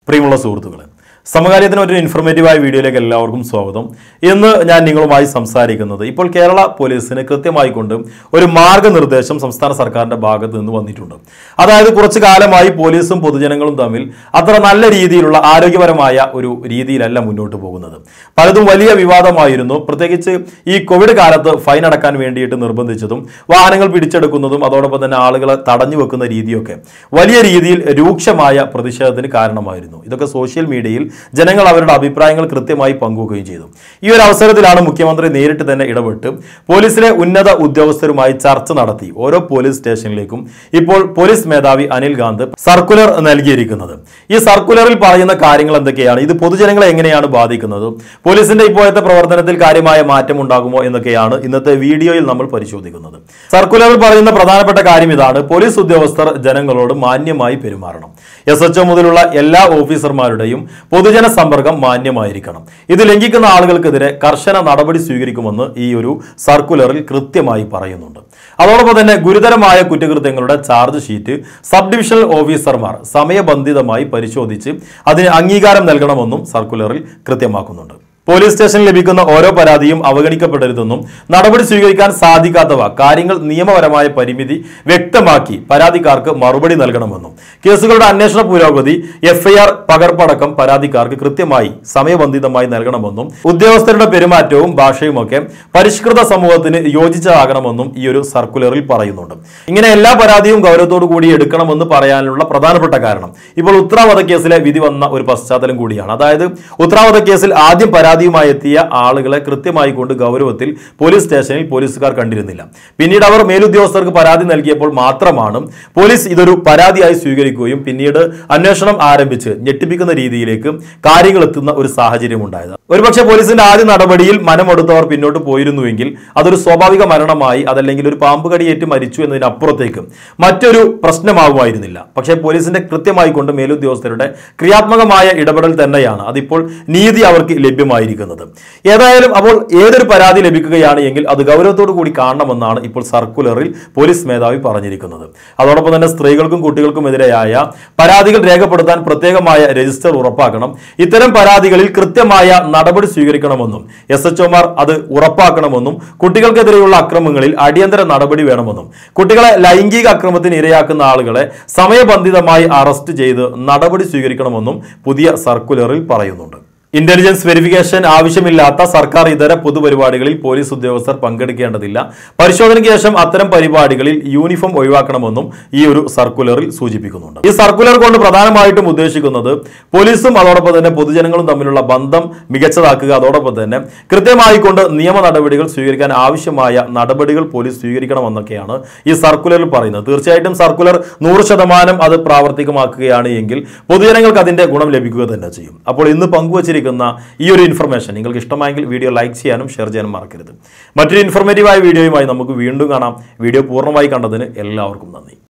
പ്രിയമുള്ള സുഹൃത്തുക്കളെ സമകാലീനത്തിന് ഒരു ഇൻഫർമേറ്റീവായ വീഡിയോയിലേക്ക് എല്ലാവർക്കും സ്വാഗതം ഇന്ന് ഞാൻ നിങ്ങളുമായി സംസാരിക്കുന്നത് ഇപ്പോൾ കേരള പോലീസിന് കൃത്യമായി കൊണ്ട് ഒരു മാർഗനിർദ്ദേശം സംസ്ഥാന സർക്കാരിന്റെ ഭാഗത്ത് നിന്ന് വന്നിട്ടുണ്ട് അതായത് കുറച്ചു കാലമായി പോലീസും പൊതുജനങ്ങളും തമ്മിൽ അത്ര നല്ല രീതിയിലുള്ള ആരോഗ്യപരമായ ഒരു രീതിയിലല്ല മുന്നോട്ട് പോകുന്നത് പലതും വലിയ വിവാദമായിരുന്നു പ്രത്യേകിച്ച് ഈ കോവിഡ് കാലത്ത് ഫൈൻ അടക്കാൻ വേണ്ടിയിട്ട് നിർബന്ധിച്ചതും വാഹനങ്ങൾ പിടിച്ചെടുക്കുന്നതും അതോടൊപ്പം തന്നെ ആളുകളെ തടഞ്ഞു വെക്കുന്ന രീതിയൊക്കെ വലിയ രീതിയിൽ രൂക്ഷമായ പ്രതിഷേധത്തിന് കാരണമായിരുന്നു ഇതൊക്കെ സോഷ്യൽ മീഡിയയിൽ ജനങ്ങൾ അവരുടെ അഭിപ്രായങ്ങൾ കൃത്യമായി പങ്കുവെക്കുകയും ചെയ്തു ഈ ഒരു അവസരത്തിലാണ് മുഖ്യമന്ത്രി നേരിട്ട് തന്നെ ഇടപെട്ട് പോലീസിലെ ഉന്നത ഉദ്യോഗസ്ഥരുമായി ചർച്ച നടത്തി ഓരോ പോലീസ് സ്റ്റേഷനിലേക്കും ഇപ്പോൾ പോലീസ് മേധാവി അനിൽ ഗാന്ധ് സർക്കുലർ നൽകിയിരിക്കുന്നത് ഈ സർക്കുലറിൽ പറയുന്ന കാര്യങ്ങൾ എന്തൊക്കെയാണ് ഇത് പൊതുജനങ്ങളെ എങ്ങനെയാണ് ബാധിക്കുന്നത് പോലീസിന്റെ ഇപ്പോഴത്തെ പ്രവർത്തനത്തിൽ കാര്യമായ മാറ്റം ഉണ്ടാകുമോ എന്നൊക്കെയാണ് ഇന്നത്തെ വീഡിയോയിൽ നമ്മൾ പരിശോധിക്കുന്നത് സർക്കുലറിൽ പറയുന്ന പ്രധാനപ്പെട്ട കാര്യം ഇതാണ് പോലീസ് ഉദ്യോഗസ്ഥർ ജനങ്ങളോട് മാന്യമായി പെരുമാറണം എസ് എച്ച് മുതലുള്ള എല്ലാ ഓഫീസർമാരുടെയും പൊതുജന സമ്പർക്കം മാന്യമായിരിക്കണം ഇത് ലംഘിക്കുന്ന ആളുകൾക്കെതിരെ കർശന നടപടി സ്വീകരിക്കുമെന്ന് ഈ ഒരു സർക്കുലറിൽ കൃത്യമായി പറയുന്നുണ്ട് അതോടൊപ്പം തന്നെ ഗുരുതരമായ കുറ്റകൃത്യങ്ങളുടെ ചാർജ് ഷീറ്റ് സബ് ഡിവിഷണൽ ഓഫീസർമാർ സമയബന്ധിതമായി പരിശോധിച്ച് അതിന് അംഗീകാരം നൽകണമെന്നും സർക്കുലറിൽ കൃത്യമാക്കുന്നുണ്ട് പോലീസ് സ്റ്റേഷനിൽ ലഭിക്കുന്ന ഓരോ പരാതിയും അവഗണിക്കപ്പെടരുതെന്നും നടപടി സ്വീകരിക്കാൻ സാധിക്കാത്തവ കാര്യങ്ങൾ നിയമപരമായ പരിമിതി വ്യക്തമാക്കി പരാതിക്കാർക്ക് മറുപടി നൽകണമെന്നും കേസുകളുടെ അന്വേഷണ പുരോഗതി എഫ്ഐആർ പകർപ്പടക്കം പരാതിക്കാർക്ക് കൃത്യമായി സമയബന്ധിതമായി നൽകണമെന്നും ഉദ്യോഗസ്ഥരുടെ പെരുമാറ്റവും ഭാഷയുമൊക്കെ പരിഷ്കൃത സമൂഹത്തിന് യോജിച്ചതാകണമെന്നും ഈ ഒരു സർക്കുലറിൽ പറയുന്നുണ്ട് ഇങ്ങനെ എല്ലാ പരാതിയും ഗൗരവത്തോടു കൂടി എടുക്കണമെന്ന് പറയാനുള്ള പ്രധാനപ്പെട്ട കാരണം ഇപ്പോൾ ഉത്തരാവധ കേസിലെ വിധി വന്ന ഒരു പശ്ചാത്തലം കൂടിയാണ് അതായത് ഉത്തരാവധ കേസിൽ ആദ്യം പരാതിയുമായി എത്തിയ ആളുകളെ കൃത്യമായി കൊണ്ട് ഗൗരവത്തിൽ പോലീസ് സ്റ്റേഷനിൽ പോലീസുകാർ കണ്ടിരുന്നില്ല പിന്നീട് അവർ മേലുദ്യോഗസ്ഥർക്ക് പരാതി നൽകിയപ്പോൾ മാത്രമാണ് പോലീസ് ഇതൊരു പരാതിയായി സ്വീകരിക്കുകയും പിന്നീട് അന്വേഷണം ആരംഭിച്ച് ഞെട്ടിപ്പിക്കുന്ന രീതിയിലേക്ക് കാര്യങ്ങൾ എത്തുന്ന ഒരു സാഹചര്യം ഉണ്ടായത് ഒരുപക്ഷെ പോലീസിന്റെ ആദ്യ നടപടിയിൽ മനമെടുത്തവർ പിന്നോട്ട് പോയിരുന്നുവെങ്കിൽ അതൊരു സ്വാഭാവിക മരണമായി അതല്ലെങ്കിൽ ഒരു പാമ്പ് കടിയേറ്റ് മരിച്ചു എന്നതിനപ്പുറത്തേക്ക് മറ്റൊരു പ്രശ്നമാകുമായിരുന്നില്ല പക്ഷേ പോലീസിന്റെ കൃത്യമായി കൊണ്ട് മേലുദ്യോഗസ്ഥരുടെ ക്രിയാത്മകമായ ഇടപെടൽ തന്നെയാണ് അതിപ്പോൾ നീതി അവർക്ക് ലഭ്യമായിരിക്കുന്നത് ഏതായാലും അപ്പോൾ ഏതൊരു പരാതി ലഭിക്കുകയാണ് എങ്കിൽ അത് ഗൗരവത്തോടു കൂടി കാണണമെന്നാണ് ഇപ്പോൾ സർക്കുലറിൽ പോലീസ് മേധാവി പറഞ്ഞിരിക്കുന്നത് അതോടൊപ്പം തന്നെ സ്ത്രീകൾക്കും കുട്ടികൾക്കും എതിരെയായ പരാതികൾ രേഖപ്പെടുത്താൻ പ്രത്യേകമായ രജിസ്റ്റർ ഉറപ്പാക്കണം ഇത്തരം പരാതികളിൽ കൃത്യമായ നടപടി സ്വീകരിക്കണമെന്നും എസ് എച്ച് അത് ഉറപ്പാക്കണമെന്നും കുട്ടികൾക്കെതിരെയുള്ള അക്രമങ്ങളിൽ അടിയന്തര നടപടി വേണമെന്നും കുട്ടികളെ ലൈംഗിക അക്രമത്തിന് ഇരയാക്കുന്ന ആളുകളെ സമയബന്ധിതമായി അറസ്റ്റ് ചെയ്ത് നടപടി സ്വീകരിക്കണമെന്നും പുതിയ സർക്കുലറിൽ പറയുന്നുണ്ട് ഇന്റലിജൻസ് വെരിഫിക്കേഷൻ ആവശ്യമില്ലാത്ത സർക്കാർ ഇതര പൊതുപരിപാടികളിൽ പോലീസ് ഉദ്യോഗസ്ഥർ പങ്കെടുക്കേണ്ടതില്ല പരിശോധനയ്ക്ക് ശേഷം അത്തരം പരിപാടികളിൽ യൂണിഫോം ഒഴിവാക്കണമെന്നും ഈ ഒരു സർക്കുലറിൽ സൂചിപ്പിക്കുന്നുണ്ട് ഈ സർക്കുലർ കൊണ്ട് പ്രധാനമായിട്ടും ഉദ്ദേശിക്കുന്നത് പോലീസും അതോടൊപ്പം തന്നെ പൊതുജനങ്ങളും തമ്മിലുള്ള ബന്ധം മികച്ചതാക്കുക അതോടൊപ്പം തന്നെ കൃത്യമായി കൊണ്ട് നിയമ നടപടികൾ സ്വീകരിക്കാൻ ആവശ്യമായ നടപടികൾ പോലീസ് സ്വീകരിക്കണമെന്നൊക്കെയാണ് ഈ സർക്കുലറിൽ പറയുന്നത് തീർച്ചയായിട്ടും സർക്കുലർ നൂറ് ശതമാനം അത് പ്രാവർത്തികമാക്കുകയാണ് എങ്കിൽ പൊതുജനങ്ങൾക്ക് അതിന്റെ ഗുണം ലഭിക്കുക തന്നെ ചെയ്യും അപ്പോൾ ഇന്ന് പങ്കുവച്ചിരിക്കുന്ന ഈ ഒരു ഇൻഫർമേഷൻ നിങ്ങൾക്ക് ഇഷ്ടമായെങ്കിൽ വീഡിയോ ലൈക്ക് ചെയ്യാനും ഷെയർ ചെയ്യാനും മറക്കരുത് മറ്റൊരു ഇൻഫർമേറ്റീവായ വീഡിയോയുമായി നമുക്ക് വീണ്ടും കാണാം വീഡിയോ പൂർണ്ണമായി കണ്ടതിന് എല്ലാവർക്കും നന്ദി